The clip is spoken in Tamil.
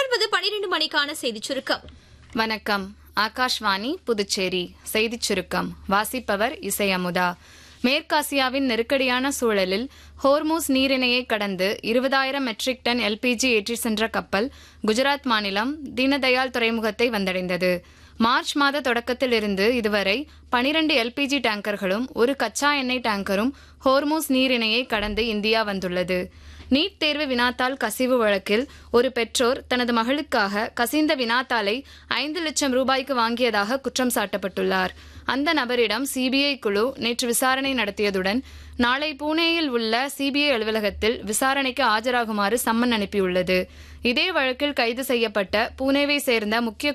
தொடர்வது பனிரெண்டு மணிக்கான செய்திச் சுருக்கம் வணக்கம் ஆகாஷ்வாணி புதுச்சேரி செய்திச் சுருக்கம் வாசிப்பவர் இசை அமுதா மேற்காசியாவின் நெருக்கடியான சூழலில் ஹோர்மூஸ் நீரிணையை கடந்து இருபதாயிரம் மெட்ரிக் டன் எல்பிஜி ஏற்றிச் சென்ற கப்பல் குஜராத் மாநிலம் தீனதயாள் துறைமுகத்தை வந்தடைந்தது மார்ச் மாத தொடக்கத்தில் இருந்து இதுவரை பனிரண்டு எல்பிஜி டேங்கர்களும் ஒரு கச்சா எண்ணெய் டேங்கரும் ஹோர்மூஸ் நீரிணையை கடந்து இந்தியா வந்துள்ளது நீட் தேர்வு வினாத்தாள் கசிவு வழக்கில் ஒரு பெற்றோர் தனது மகளுக்காக கசிந்த வினாத்தாளை ஐந்து லட்சம் ரூபாய்க்கு வாங்கியதாக குற்றம் சாட்டப்பட்டுள்ளார் அந்த நபரிடம் சிபிஐ குழு நேற்று விசாரணை நடத்தியதுடன் நாளை பூனேயில் உள்ள சிபிஐ அலுவலகத்தில் விசாரணைக்கு ஆஜராகுமாறு சம்மன் அனுப்பியுள்ளது இதே வழக்கில் கைது செய்யப்பட்ட பூனேவை சேர்ந்த முக்கிய